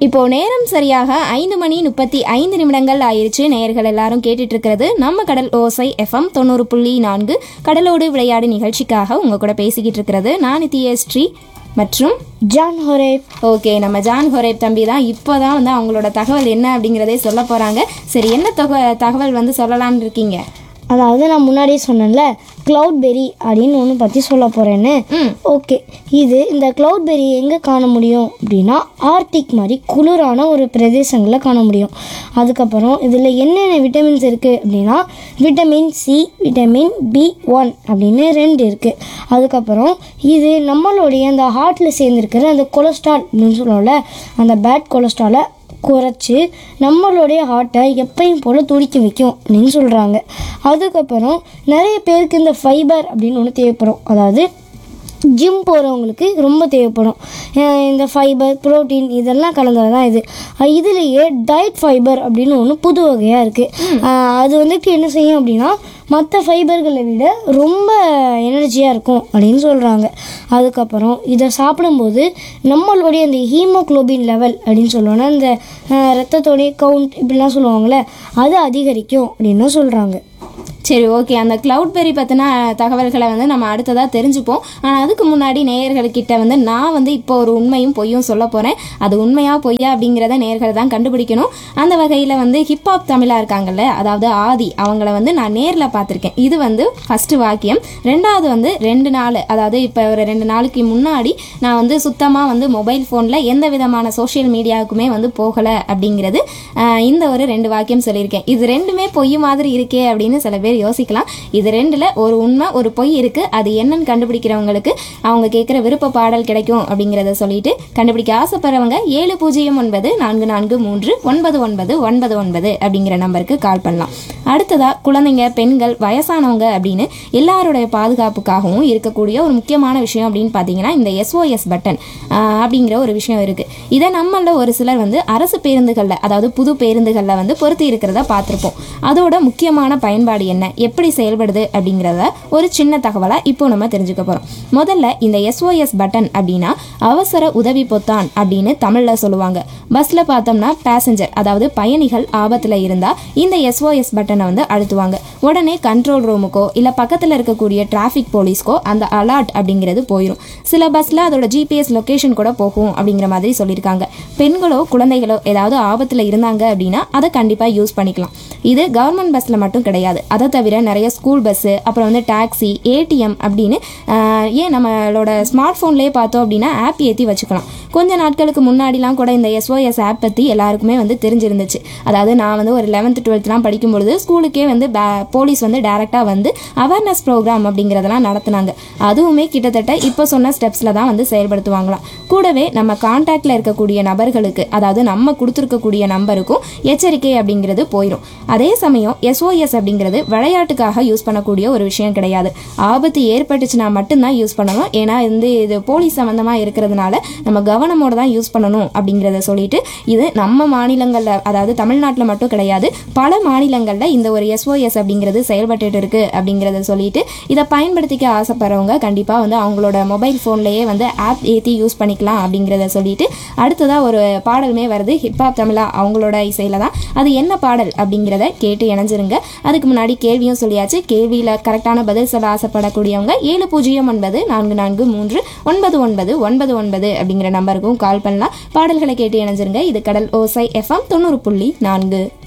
இப்போ நேரம் சரியாக ஐந்து மணி முப்பத்தி ஐந்து நிமிடங்கள் ஆயிருச்சு நேயர்கள் எல்லாரும் கேட்டுட்டு இருக்கிறது நம்ம கடல் ஓசை எஃப்எம் தொண்ணூறு புள்ளி நான்கு கடலோடு விளையாடு நிகழ்ச்சிக்காக உங்க கூட பேசிக்கிட்டு இருக்கிறது நான் நித்யஸ்ரீ மற்றும் ஜான் ஹொரேப் ஓகே நம்ம ஜான் ஹொரேப் தம்பி தான் இப்போ தான் வந்து அவங்களோட தகவல் என்ன அப்படிங்கிறதே சொல்ல போகிறாங்க சரி என்ன தக தகவல் வந்து சொல்லலாம்னு இருக்கீங்க அதாவது நான் முன்னாடியே சொன்னேன்ல க்ளவுட் பெரி அப்படின்னு ஒன்று பற்றி சொல்ல போகிறேன்னு ம் ஓகே இது இந்த க்ளவுட் பெரி எங்கே காண முடியும் அப்படின்னா ஆர்டிக் மாதிரி குளிரான ஒரு பிரதேசங்களில் காண முடியும் அதுக்கப்புறம் இதில் என்னென்ன விட்டமின்ஸ் இருக்குது அப்படின்னா vitamin C vitamin B one அப்படின்னு ரெண்டு இருக்குது அதுக்கப்புறம் இது நம்மளுடைய அந்த ஹார்ட்டில் சேர்ந்துருக்கிற அந்த கொலஸ்ட்ரால் அப்படின்னு சொல்லுவோம்ல அந்த பேட் கொலஸ்ட்ராலை குறைச்சி நம்மளுடைய ஹார்ட்டை எப்பயும் போல் துடிக்க வைக்கும் அப்படின்னு சொல்கிறாங்க அதுக்கப்புறம் நிறைய பேருக்கு இந்த ஃபைபர் அப்படின்னு ஒன்று தேவைப்படும் அதாவது ஜிம் போகிறவங்களுக்கு ரொம்ப தேவைப்படும் அஹ் இந்த ஃபைபர் புரோட்டீன் இதெல்லாம் கலந்தது தான் இது அஹ் இதுலேயே டயட் ஃபைபர் அப்படின்னு ஒன்று புது வகையாக இருக்குது அது வந்துட்டு என்ன செய்யும் அப்படின்னா மற்ற ஃபைபர்களை விட ரொம்ப எனர்ஜியாக இருக்கும் அப்படின்னு சொல்கிறாங்க அதுக்கப்புறம் இதை சாப்பிடும்போது நம்மளுடைய அந்த ஹீமோக்ளோபின் லெவல் அப்படின்னு சொல்லுவோன்னா இந்த அஹ், ரத்தத்தோடைய கவுண்ட் இப்படிலாம் சொல்லுவாங்கள்ல அது அதிகரிக்கும் அப்படின்னு சொல்கிறாங்க சரி ஓகே அந்த கிளவுட் பெரி பற்றின தகவல்களை வந்து நம்ம அடுத்ததாக தெரிஞ்சுப்போம் ஆனால் அதுக்கு முன்னாடி நேயர்கள்கிட்ட வந்து நான் வந்து இப்போ ஒரு உண்மையும் பொய்யும் சொல்ல போகிறேன் அது உண்மையா பொய்யா அப்படிங்கிறத நேயர்கள் தான் கண்டுபிடிக்கணும் அந்த வகையில் வந்து ஹிப்ஹாப் தமிழாக இருக்காங்கல்ல அதாவது ஆதி அவங்கள வந்து நான் நேரில் பார்த்துருக்கேன் இது வந்து ஃபஸ்ட்டு வாக்கியம் ரெண்டாவது வந்து ரெண்டு நாள் அதாவது இப்போ ஒரு ரெண்டு நாளுக்கு முன்னாடி நான் வந்து சுத்தமாக வந்து மொபைல் ஃபோனில் எந்த விதமான சோஷியல் மீடியாவுக்குமே வந்து போகலை அப்படிங்கிறது ஆஹ், இந்த ஒரு ரெண்டு வாக்கியம் சொல்லியிருக்கேன் இது ரெண்டுமே பொய் மாதிரி இருக்கே அப்படின்னு சில பேர் யோசிக்கலாம் இது ரெண்டில் ஒரு உண்மை ஒரு பொய் இருக்குது அது என்னன்னு கண்டுபிடிக்கிறவங்களுக்கு அவங்க கேட்குற விருப்ப பாடல் கிடைக்கும் அப்படிங்கிறத சொல்லிட்டு கண்டுபிடிக்க ஆசைப்படுறவங்க ஏழு பூஜ்ஜியம் ஒன்பது நான்கு நான்கு மூன்று ஒன்பது ஒன்பது ஒன்பது ஒன்பது அப்படிங்கிற நம்பருக்கு கால் பண்ணலாம் அடுத்ததா குழந்தைங்க பெண்கள் வயசானவங்க அப்படின்னு எல்லாருடைய பாதுகாப்புக்காகவும் இருக்கக்கூடிய ஒரு முக்கியமான விஷயம் அப்படின்னு பார்த்தீங்கன்னா இந்த எஸ்ஓஎஸ் பட்டன் அப்படிங்கிற ஒரு விஷயம் இருக்குது இதை நம்மள ஒரு சிலர் வந்து அரசு பேருந்துகளில் அதாவது புது பேருந்துகளில் வந்து பொருத்தி இருக்கிறத பார்த்துருப்போம் அதோட முக்கியமான பயன்பாடு என்ன எப்படி செயல்படுது அப்படிங்கிறத ஒரு சின்ன தகவலாக இப்போ நம்ம தெரிஞ்சுக்க போகிறோம் முதல்ல இந்த எஸ்ஓஎஸ் பட்டன் அப்படின்னா அவசர உதவி பொத்தான் அப்படின்னு தமிழில் சொல்லுவாங்க பஸ்ஸில் பார்த்தோம்னா பேசஞ்சர் அதாவது பயணிகள் ஆபத்தில் இருந்தால் இந்த எஸ்ஓஎஸ் பட்டனை வந்து அழுத்துவாங்க உடனே கண்ட்ரோல் ரூமுக்கோ இல்லை பக்கத்தில் இருக்கக்கூடிய டிராஃபிக் போலீஸ்க்கோ அந்த அலர்ட் அப்படிங்கிறது போயிடும் சில பஸ்ஸில் அதோட ஜிபிஎஸ் லொக்கேஷன் கூட போகும் அப்படிங்கிற மாதிரி சொல்லியிருக்காங்க பெண்களோ குழந்தைகளோ ஏதாவது ஆபத்தில் இருந்தாங்க அப்படின்னா அதை கண்டிப்பாக யூஸ் பண்ணிக்கலாம் இது கவர்மெண்ட் பஸ்ஸில் மட்டும் கிடையாது அதை தவிர நிறைய ஸ்கூல் பஸ்ஸு அப்புறம் வந்து டாக்ஸி ஏடிஎம் அப்படின்னு ஆஹ், ஏன் நம்மளோட ஸ்மார்ட் ஃபோன்லேயே பார்த்தோம் அப்படின்னா ஆப் ஏற்றி வச்சுக்கலாம் கொஞ்ச நாட்களுக்கு முன்னாடிலாம் கூட இந்த எஸ்ஓஎஸ் ஆப் பற்றி எல்லாருக்குமே வந்து தெரிஞ்சிருந்துச்சு அதாவது நான் வந்து ஒரு லெவன்த்து டுவெல்த்லாம் படிக்கும் பொழுது ஸ்கூலுக்கே வந்து போலீஸ் வந்து டேரெக்டாக வந்து அவேர்னஸ் ப்ரோக்ராம் அப்படிங்கிறதெல்லாம் நடத்துனாங்க அதுவுமே கிட்டத்தட்ட இப்போ சொன்ன ஸ்டெப்ஸில் தான் வந்து செயல்படுத்துவாங்களாம் கூடவே நம்ம கான்டாக்டில் இருக்கக்கூடிய நபர்களுக்கு அதாவது நம்ம கொடுத்துருக்கக்கூடிய நம்பருக்கும் எச்சரிக்கை அப்படிங்கிறது போயிடும் அதே சமயம் எஸ்ஓஎஸ் அப்படிங்கிறது விளையாட்டுக்காக யூஸ் பண்ணக்கூடிய ஒரு விஷயம் கிடையாது ஆபத்து ஏற்பட்டுச்சுன்னா மட்டும்தான் யூஸ் பண்ணணும் ஏன்னா வந்து இது போலீஸ் சம்மந்தமாக இருக்கிறதுனால நம்ம கவனமோட தான் யூஸ் பண்ணணும் அப்படிங்கிறத சொல்லிட்டு இது நம்ம மாநிலங்களில் அதாவது தமிழ்நாட்டில் மட்டும் கிடையாது பல மாநிலங்களில் இந்த ஒரு எஸ்ஓஎஸ் அப்படிங்கிறது செயல்பட்டுட்டு இருக்கு அப்படிங்கிறத சொல்லிட்டு இதை பயன்படுத்திக்க ஆசைப்படுறவங்க கண்டிப்பாக வந்து அவங்களோட மொபைல் ஃபோன்லேயே வந்து ஆப் ஏற்றி யூஸ் பண்ணிக்கலாம் அப்படிங்கிறத சொல்லிட்டு அடுத்ததாக ஒரு பாடலுமே வருது ஹிப்ஹாப் தமிழா அவங்களோட இசையில் தான் அது என்ன பாடல் அப்படிங்கிறத கேட்டு இணைஞ்சிருங்க அதுக்கு முன்னாடி கேள்வியும் சொல்லியாச்சு கேள்வியில் கரெக்டான பதில் சொல்ல ஆசைப்படக்கூடியவங்க ஏழு பூஜ்ஜியம் ஒன்பது நான்கு நான்கு மூன்று ஒன்பது ஒன்பது ஒன்பது ஒன்பது அப்படிங்கிற நம்பருக்கும் கால் பண்ணலாம் பாடல்களை கேட்டு இணைஞ்சிருங்க இது கடல் ஓசை எஃப்எம் தொண்ணூறு புள்ளி நான்கு